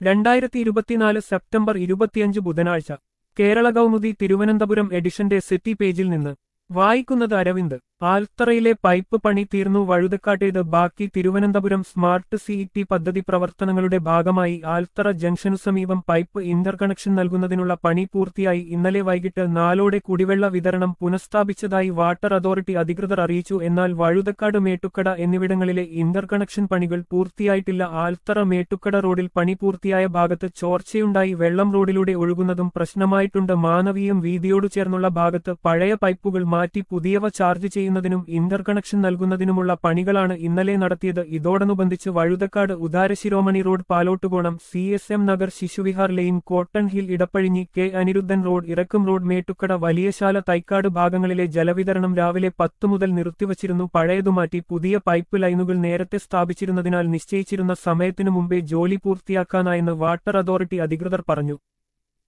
രണ്ടായിരത്തി ഇരുപത്തിനാല് സെപ്റ്റംബർ ഇരുപത്തിയഞ്ച് ബുധനാഴ്ച കേരള കൗമുദി തിരുവനന്തപുരം എഡിഷന്റെ സിറ്റി പേജിൽ നിന്ന് വായിക്കുന്നത് അരവിന്ദ് ആൽത്തറയിലെ പൈപ്പ് പണി തീർന്നു വഴുതക്കാട്ടേത് ബാക്കി തിരുവനന്തപുരം സ്മാർട്ട് സിഇടി പദ്ധതി പ്രവർത്തനങ്ങളുടെ ഭാഗമായി ആൽത്തറ ജംഗ്ഷനു സമീപം പൈപ്പ് ഇന്റർകണക്ഷൻ നൽകുന്നതിനുള്ള പണി പൂർത്തിയായി ഇന്നലെ വൈകിട്ട് നാലോടെ കുടിവെള്ള വിതരണം പുനഃസ്ഥാപിച്ചതായി വാട്ടർ അതോറിറ്റി അധികൃതർ അറിയിച്ചു എന്നാൽ വഴുതക്കാട് മേട്ടുക്കട എന്നിവിടങ്ങളിലെ ഇന്റർകണക്ഷൻ പണികൾ പൂർത്തിയായിട്ടില്ല ആൽത്തറ മേട്ടുക്കട റോഡിൽ പണി പൂർത്തിയായ ഭാഗത്ത് ചോർച്ചയുണ്ടായി വെള്ളം റോഡിലൂടെ ഒഴുകുന്നതും പ്രശ്നമായിട്ടുണ്ട് മാനവീയം വീതിയോടു ചേർന്നുള്ള ഭാഗത്ത് പഴയ പൈപ്പുകൾ മാറ്റി പുതിയവ ചാർജ് ചെയ്യുന്നതിനും ഇന്റർകണക്ഷൻ നൽകുന്നതിനുമുള്ള പണികളാണ് ഇന്നലെ നടത്തിയത് ഇതോടനുബന്ധിച്ച് Vazhuthacaud Udarasiromani road Palottukonam C S M Nagar Sishuvihar lane Cotton Hill Edappazhinji K Aniruddhan road ഇറക്കും റോഡ് മേട്ടുക്കട വലിയശാല തൈക്കാട് ഭാഗങ്ങളിലെ ജലവിതരണം രാവിലെ പത്ത് മുതൽ നിർത്തിവച്ചിരുന്നു പഴയതുമാറ്റി പുതിയ പൈപ്പ് ലൈനുകൾ നേരത്തെ സ്ഥാപിച്ചിരുന്നതിനാൽ നിശ്ചയിച്ചിരുന്ന സമയത്തിനു മുമ്പേ ജോലി പൂർത്തിയാക്കാനായെന്ന് വാട്ടർ അതോറിറ്റി അധികൃതർ പറഞ്ഞു